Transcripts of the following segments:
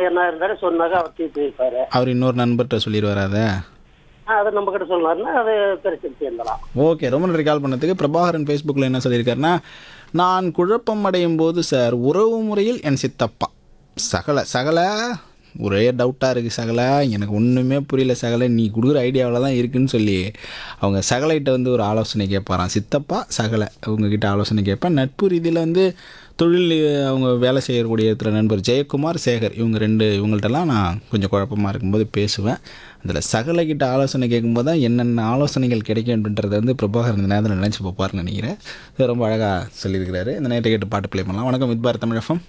என்ன இருந்தாலும் சொன்னாக்க அவர் தீர்த்து வைப்பாரு அவர் இன்னொரு நண்பர்கிட்ட சொல்லிடுவார் அதை அதை நம்ம கிட்ட சொன்னாருன்னா அது பிரச்சனை சேர்ந்தலாம் ஓகே ரொம்ப நன்றி கால் பண்ணதுக்கு பிரபாகரன் ஃபேஸ்புக்கில் என்ன சொல்லியிருக்காருன்னா நான் குழப்பம் அடையும் போது சார் உறவு முறையில் என் சித்தப்பா சகல சகல ஒரே டவுட்டாக இருக்குது சகல எனக்கு ஒன்றுமே புரியல சகல நீ கொடுக்குற ஐடியாவில் தான் இருக்குன்னு சொல்லி அவங்க சகலைகிட்ட வந்து ஒரு ஆலோசனை கேட்பாராம் சித்தப்பா சகலை அவங்கக்கிட்ட ஆலோசனை கேட்பேன் நட்பு ரீதியில் வந்து தொழில் அவங்க வேலை செய்யக்கூடிய இடத்துல நண்பர் ஜெயக்குமார் சேகர் இவங்க ரெண்டு இவங்கள்ட்டலாம் நான் கொஞ்சம் குழப்பமாக இருக்கும்போது பேசுவேன் அதில் சகலைக்கிட்ட ஆலோசனை கேட்கும்போது தான் என்னென்ன ஆலோசனைகள் கிடைக்கும் அப்படின்றத வந்து பிரபாகர் இந்த நேரத்தில் நினச்சி பார்ப்பாருன்னு நினைக்கிறேன் இது ரொம்ப அழகாக சொல்லியிருக்கிறாரு இந்த நேரத்தை கேட்டு பாட்டு ப்ளே பண்ணலாம் வணக்கம் வித்பார் தமிழகம்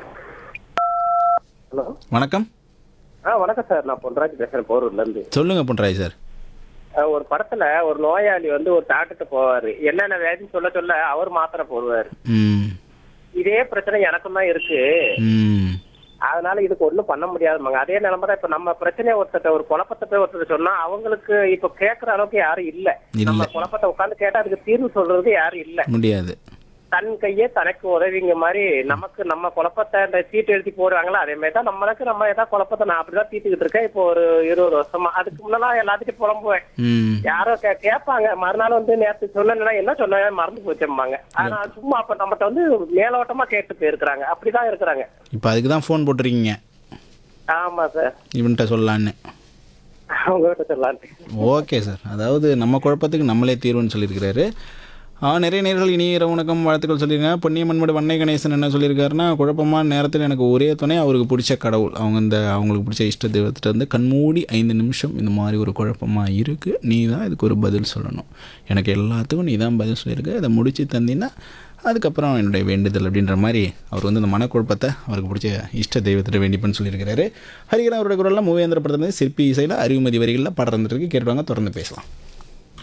ஹலோ வணக்கம் ஆ வணக்கம் சார் நான் பொன்ராஜ் பேசுறேன் போரூர்ல இருந்து சொல்லுங்கள் பொன்ராய் சார் அஹ் ஒரு படத்துல ஒரு நோயாளி வந்து ஒரு டாக்டர்கிட்ட போவாரு என்னென்ன வியாதின்னு சொல்ல சொல்ல அவர் மாத்திரை போடுவாரு ம் இதே பிரச்சனை எனக்கும் தான் இருக்கு ம் அதனால இதுக்கு ஒண்ணும் பண்ண முடியாதுமாங்க அதே நிலைமை தான் இப்ப நம்ம பிரச்சனையை ஒருத்தர் ஒரு குழப்பத்தை போய் ஒருத்தர் சொன்னா அவங்களுக்கு இப்ப கேட்கற அளவுக்கு யாரும் இல்ல இல்ல. நம்ம குழப்பத்தை உட்கார்ந்து கேட்டா அதுக்கு தீர்வு சொல்றது யாரும் இல்ல முடியாது தன் கையே தனக்கு உதவிங்க மாதிரி நமக்கு நம்ம குழப்பத்தை இந்த சீட்டு எழுதி போடுறாங்களா அதே மாதிரி தான் நம்மளுக்கு நம்ம ஏதாவது குழப்பத்தை நான் அப்படிதான் தீர்த்துக்கிட்டு இருக்கேன் இப்போ ஒரு இருபது வருஷமா அதுக்கு முன்னெல்லாம் எல்லாத்துக்கும் புலம்புவேன் ம் யாரோ கே- கேட்பாங்க மறுநாள் வந்து நேத்து சொன்னா என்ன சொன்ன மறந்து போச்சம்பாங்க ஆனா சும்மா அப்ப நம்மகிட்ட வந்து மேலோட்டமா கேட்டு போயிருக்கிறாங்க அப்படிதான் இருக்கிறாங்க இப்போ அதுக்கு தான் ஃபோன் போட்டிருக்கீங்க ஆமா சார் இவன்கிட்ட சொல்லலான்னு அவங்ககிட்ட சொல்லலான்ட்டு ஓகே சார் அதாவது நம்ம குழப்பத்துக்கு நம்மளே தீர்வுன்னு சொல்லியிருக்கிறாரு ஆ நிறைய நேர்கள் இனி இரவு வணக்கம் வாழ்த்துக்கள் சொல்லியிருக்காங்க பொன்னியம்மன்மடு வண்ணை கணேசன் என்ன சொல்லியிருக்காருன்னா குழப்பமான நேரத்தில் எனக்கு ஒரே துணை அவருக்கு பிடிச்ச கடவுள் அவங்க இந்த அவங்களுக்கு பிடிச்ச இஷ்ட தெய்வத்திட்ட வந்து கண்மூடி ஐந்து நிமிஷம் இந்த மாதிரி ஒரு குழப்பமாக இருக்குது நீ தான் இதுக்கு ஒரு பதில் சொல்லணும் எனக்கு எல்லாத்துக்கும் நீ தான் பதில் சொல்லியிருக்க இதை முடிச்சு தந்தீங்கன்னா அதுக்கப்புறம் என்னுடைய வேண்டுதல் அப்படின்ற மாதிரி அவர் வந்து இந்த மனக்குழப்பத்தை அவருக்கு பிடிச்ச இஷ்ட தெய்வத்திட்ட வேண்டிப்பன்னு சொல்லியிருக்கிறாரு ஹரிகரன் அவருடைய குரலில் மூவேந்திர படத்துல சிற்பி இசையில் அறிவுமதி வரிகளில் படம் இருந்துருக்கு கேட்டுவாங்க தொடர்ந்து பேசலாம்